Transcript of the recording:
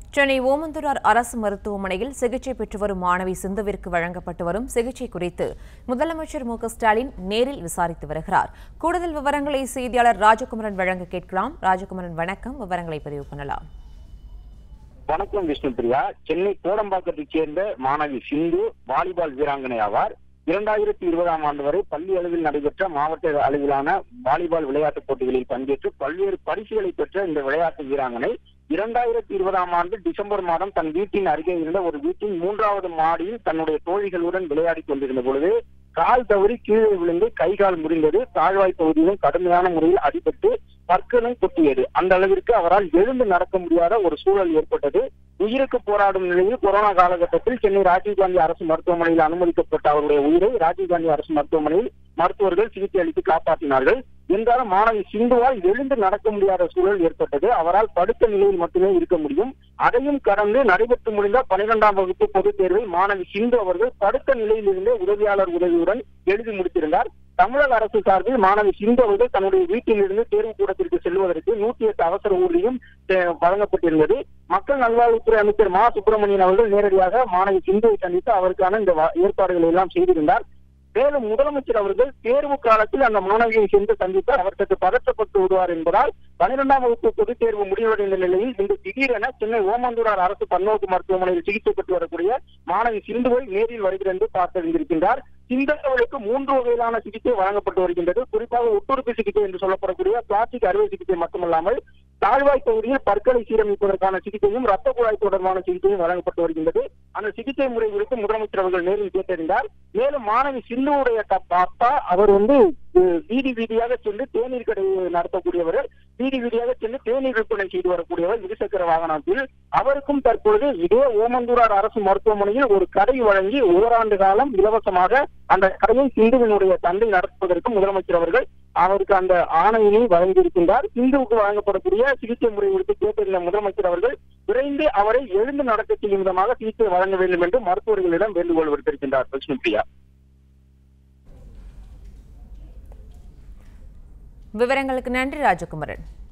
சென்னை ஓமந்தூரார் அரசு மருத்துவமனையில் சிகிச்சை பெற்று வரும் மாணவி சிந்துவிற்கு வழங்கப்பட்டு வரும் சிகிச்சை குறித்து முதலமைச்சர் மு க ஸ்டாலின் நேரில் விசாரித்து வருகிறார் கூடுதல் விவரங்களை செய்தியாளர் ராஜகுமரன் வழங்க கேட்கலாம் ராஜகுமரன் வணக்கம் விவரங்களை பதிவு பண்ணலாம் வணக்கம் விஷ்ணு பிரியா சென்னை கோடம்பாக்கத்தைச் சேர்ந்த மாணவி சிந்து வாலிபால் வீராங்கனை ஆவார் இரண்டாயிரத்தி இருபதாம் ஆண்டு வரை பள்ளி அளவில் நடைபெற்ற மாவட்ட அளவிலான வாலிபால் விளையாட்டுப் போட்டிகளில் பங்கேற்று பல்வேறு பரிசுகளை பெற்ற இந்த விளையாட்டு வீராங்கனை இரண்டாயிரத்தி இருபதாம் ஆண்டு டிசம்பர் மாதம் தன் வீட்டின் அருகே இருந்த ஒரு வீட்டின் மூன்றாவது மாடியில் தன்னுடைய தோழிகளுடன் விளையாடிக் கொண்டிருந்த பொழுது கால் தவறி கீழே விழுந்து கை கால் முறிந்தது தாழ்வாய் பகுதியிலும் கடுமையான முறையில் அடிபட்டு பற்களும் குத்தியது அந்த அளவிற்கு அவரால் எழுந்து நடக்க முடியாத ஒரு சூழல் ஏற்பட்டது உயிருக்கு போராடும் நிலையில் கொரோனா காலகட்டத்தில் சென்னை ராஜீவ்காந்தி அரசு மருத்துவமனையில் அனுமதிக்கப்பட்ட அவருடைய உயிரை ராஜீவ்காந்தி அரசு மருத்துவமனையில் மருத்துவர்கள் சிகிச்சை அளித்து காப்பாற்றினார்கள் என்றாலும் மாணவி சிந்துவால் எழுந்து நடக்க முடியாத சூழல் ஏற்பட்டது அவரால் படுத்த நிலையில் மட்டுமே இருக்க முடியும் அதையும் கடந்து நடைபெற்று முடிந்த பனிரெண்டாம் வகுப்பு பொதுத் தேர்வை மாணவி சிந்து அவர்கள் படுத்த நிலையில் இருந்தே உதவியாளர் உதவியுடன் எழுதி முடித்திருந்தார் தமிழக அரசு சார்பில் மாணவி சிந்து அவர்கள் தன்னுடைய வீட்டிலிருந்து தேர்வு கூடத்திற்கு செல்வதற்கு நூற்றி எட்டு அவசர ஊதியம் அஹ், வழங்கப்பட்டிருந்தது மக்கள் நல்வாழ்வுத்துறை அமைச்சர் மா சுப்பிரமணியன் அவர்கள் நேரடியாக மாணவி சிந்துவை சந்தித்து அவருக்கான இந்த வ- ஏற்பாடுகளை எல்லாம் செய்திருந்தார் மேலும் முதலமைச்சர் அவர்கள் தேர்வு காலத்தில் அந்த மாணவியை சென்று சந்தித்து அவர் சற்று பதற்றப்பட்டு விடுவார் என்பதால் பனிரெண்டாம் வகுப்பு பொதுத் தேர்வு முடிவடைந்த நிலையில் இன்று திடீரென சென்னை ஓமந்தூரார் அரசு பன்னோக்கு மருத்துவமனையில் சிகிச்சை பெற்று வரக்கூடிய மாணவி சிந்துவை நேரில் வருகிறது என்று பார்த்தறிந்திருக்கின்றார் சிந்தவர்களுக்கு மூன்று வகையிலான சிகிச்சை வழங்கப்பட்டு வருகின்றது குறிப்பாக உட்துறுப்பு சிகிச்சை என்று சொல்லப்படக்கூடிய பிளாஸ்டிக் அறுவை சிகிச்சை மட்டுமல்லாமல் தாழ்வாய் பகுதியில் பற்களை சீரமைப்பதற்கான சிகிச்சையும் ரத்த குழாய் தொடர்பான சிகிச்சையும் வழங்கப்பட்டு வருகின்றது அந்த சிகிச்சை முறை குறித்து முதலமைச்சர் அவர்கள் நேரில் கேட்டறிந்தார் மேலும் மாணவி சிந்துவுடைய தப்- அப்பா அவர் வந்து அஹ், வீதி வீதியாக சென்று தேநீர் கடை நடத்தக்கூடியவர் வீதி வீதியாக சென்று தேநீர் விற்பனை செய்து வரக்கூடியவர் இருசக்கர வாகனத்தில் அவருக்கும் தற்பொழுது இதே ஓமந்தூரார் அரசு மருத்துவமனையில் ஒரு கடை வழங்கி ஓராண்டு காலம் இலவசமாக அந்த கடையை சிந்துவினுடைய தந்தை நடத்துவதற்கு முதலமைச்சர் அவர்கள் அவருக்கு அந்த ஆணையினை வழங்கியிருக்கின்றார் சிந்துவுக்கு வழங்கப்படக்கூடிய சிகிச்சை முறை குறித்து கேட்டிருந்த முதலமைச்சர் அவர்கள் விரைந்து அவரை எழுந்து நடக்க செய்யும் விதமாக சிகிச்சை வழங்க வேண்டும் என்று மருத்துவர்களிடம் வேண்டுகோள் விடுத்திருக்கின்றார் விஷ்ணுபிரியா விவரங்களுக்கு நன்றி ராஜகுமரன்